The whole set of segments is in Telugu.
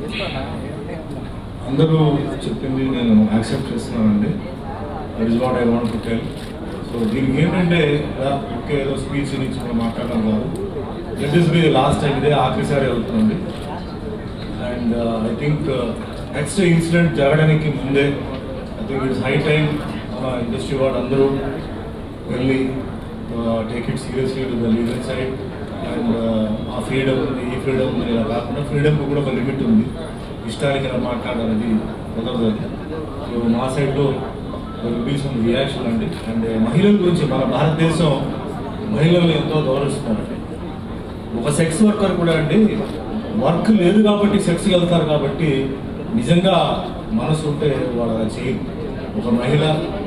అందరూ చెప్పింది నేను యాక్సెప్ట్ చేస్తున్నానండి that is what I want to tell so దీనికి ఏంటంటే ఓకే ఏదో స్పీచ్ నుంచి మనం మాట్లాడడం కాదు let us be last time ఇదే ఆఖరిసారి అవుతుంది and I think next incident జరగడానికి ముందే I think it's high time మన ఇండస్ట్రీ వాళ్ళు అందరూ వెళ్ళి take it seriously to the legal side and ఆ ఫ్రీడమ్ ఉంది ఈ ఫ్రీడమ్ ఉంది ఇలా కాకుండా ఫ్రీడమ్కి కూడా ఒక లిమిట్ ఉంది ఇష్టానికి ఇలా మాట్లాడాలనేది కుదరదు అది సో మా సైడ్లో బీ సమ్ రియాక్షన్ అండి అండ్ మహిళల గురించి మన భారతదేశం మహిళల్ని ఎంతో గౌరవిస్తున్నారండి ఒక సెక్స్ వర్కర్ కూడా అండి వర్క్ లేదు కాబట్టి సెక్స్కి వెళ్తారు కాబట్టి నిజంగా మనసు ఉంటే వాళ్ళు అలా చేయరు ఒక మహిళ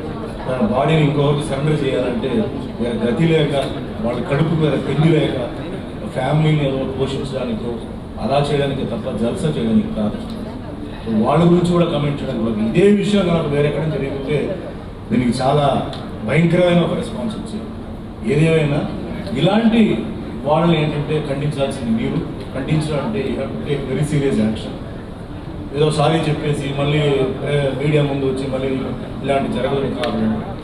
తన బాడీని ఇంకొకరికి సరెండర్ చేయాలంటే వేరే గతి లేక వాళ్ళ కడుపు మీద తిండి లేక ఫ్యామిలీని ఏదో పోషించడానికో అలా చేయడానికి తప్ప జల్సా చేయడానికి కాదు సో వాళ్ళ గురించి కూడా కమెంట్ చేయడానికి లేదు. ఇదే విషయం నాకు వేరే ఎక్కడ జరిగితే దీనికి చాలా భయంకరమైన ఒక రెస్పాన్స్ వచ్చింది ఏదేమైనా ఇలాంటి వాళ్ళని ఏంటంటే ఖండించాల్సింది మీరు ఖండించడం అంటే you have to take very serious action ఏదో సారీ చెప్పేసి మళ్ళీ మీడియా ముందు వచ్చి మళ్ళీ ఇలాంటి జరగదు కాదు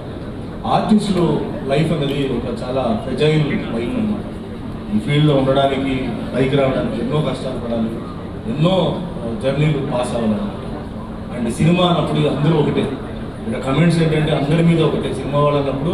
ఆర్టిస్టులు లైఫ్ అనేది ఒక చాలా ఫ్రెజైల్ లైఫ్ అన్నమాట ఈ ఫీల్డ్లో ఉండడానికి పైకి రావడానికి ఎన్నో కష్టాలు పడాలి ఎన్నో జర్నీలు పాస్ అవ్వాలి అండ్ సినిమా అన్నప్పుడు అందరూ ఒకటే ఇక్కడ కమెంట్స్ ఏంటంటే అందరి మీద ఒకటే సినిమా వాళ్ళు అన్నప్పుడు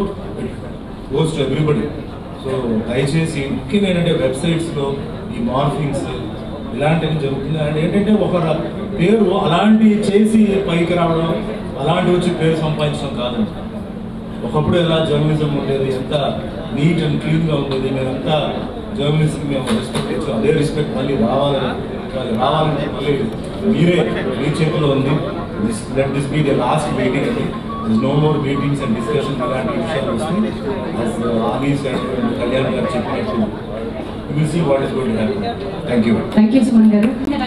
పోస్ట్ ఎవ్రీబడి సో దయచేసి ముఖ్యంగా ఏంటంటే వెబ్సైట్స్లో ఈ మార్ఫింగ్స్ ఇలాంటివి జరుగుతుంది అండ్ ఏంటంటే ఒక ర- పేరు అలాంటి చేసి పైకి రావడం అలాంటి వచ్చి పేరు సంపాదించడం కాదండి ఒకప్పుడు ఎలా జర్నలిజం ఉండేది ఎంత నీట్ అండ్ క్లీన్గా ఉండేది మేమంతా జర్నలిస్ట్ మేము రెస్పెక్ట్ ఇచ్చాం అదే రెస్పెక్ట్ మళ్ళీ రావాలని అది రావాలంటే మళ్ళీ మీరే మీ చేతిలో ఉంది this let this be the last meeting అండి this no more meetings and discussion ఇలాంటి విషయాలు వస్తాయి యాజ్ ఆలీస్ అండ్ కళ్యాణ్ గారు చెప్పినట్టు will see what is going happy thank you thank you Suman గారు